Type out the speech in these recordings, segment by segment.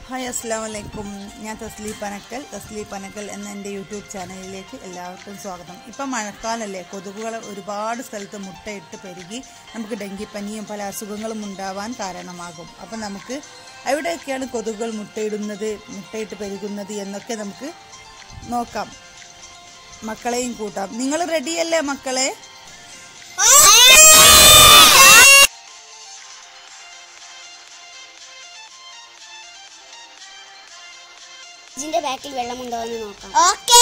hi അസ്സാം വലൈക്കും ഞാൻ തസ്ലീ പനക്കൽ തസ്ലീ പനക്കൽ എന്ന എൻ്റെ യൂട്യൂബ് ചാനലിലേക്ക് എല്ലാവർക്കും സ്വാഗതം ഇപ്പം മഴക്കാലമല്ലേ കൊതുകുകൾ ഒരുപാട് സ്ഥലത്ത് മുട്ടയിട്ട് പെരുകി നമുക്ക് ഡെങ്കിപ്പനിയും പല അസുഖങ്ങളും ഉണ്ടാവാൻ കാരണമാകും അപ്പം നമുക്ക് എവിടെയൊക്കെയാണ് കൊതുകുകൾ മുട്ടയിടുന്നത് മുട്ടയിട്ട് പെരുകുന്നത് എന്നൊക്കെ നമുക്ക് നോക്കാം മക്കളെയും കൂട്ടാം നിങ്ങൾ റെഡിയല്ലേ മക്കളെ ഇതിന്റെ ബാക്കിൽ വെള്ളമുണ്ടോ എന്ന് നോക്കാം ഓക്കേ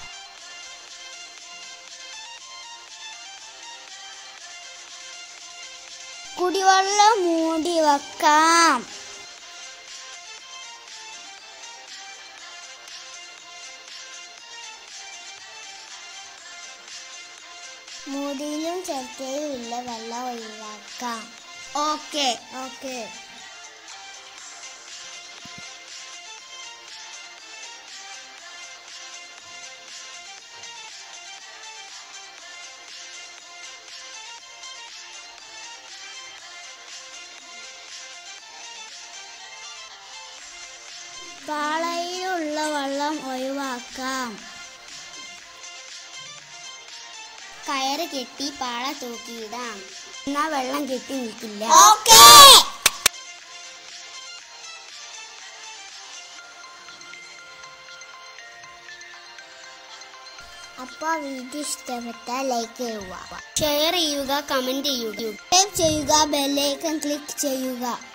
കുടിവെള്ളം മൂടി വെക്കാം മൂടിയിലും ചിരട്ടയിലും ഇല്ല വെള്ളം ഒഴിവാക്കാം ഓക്കെ ഓക്കേ പാളയിലുള്ള വെള്ളം ഒഴിവാക്കാം കയറ് കെട്ടി പാള തൂക്കിയിടാം എന്നാ വെള്ളം കെട്ടി നിൽക്കില്ല ഓക്കേ അപ്പോൾ വീഡിയോ ഇഷ്ടപ്പെട്ടാൽ ലൈക്ക് ചെയ്യുക ഷെയർ ചെയ്യുക കമന്റ് ചെയ്യുക സബ്സ്ക്രൈബ് ചെയ്യുക ബെല്ലൈക്കൺ ക്ലിക്ക് ചെയ്യുക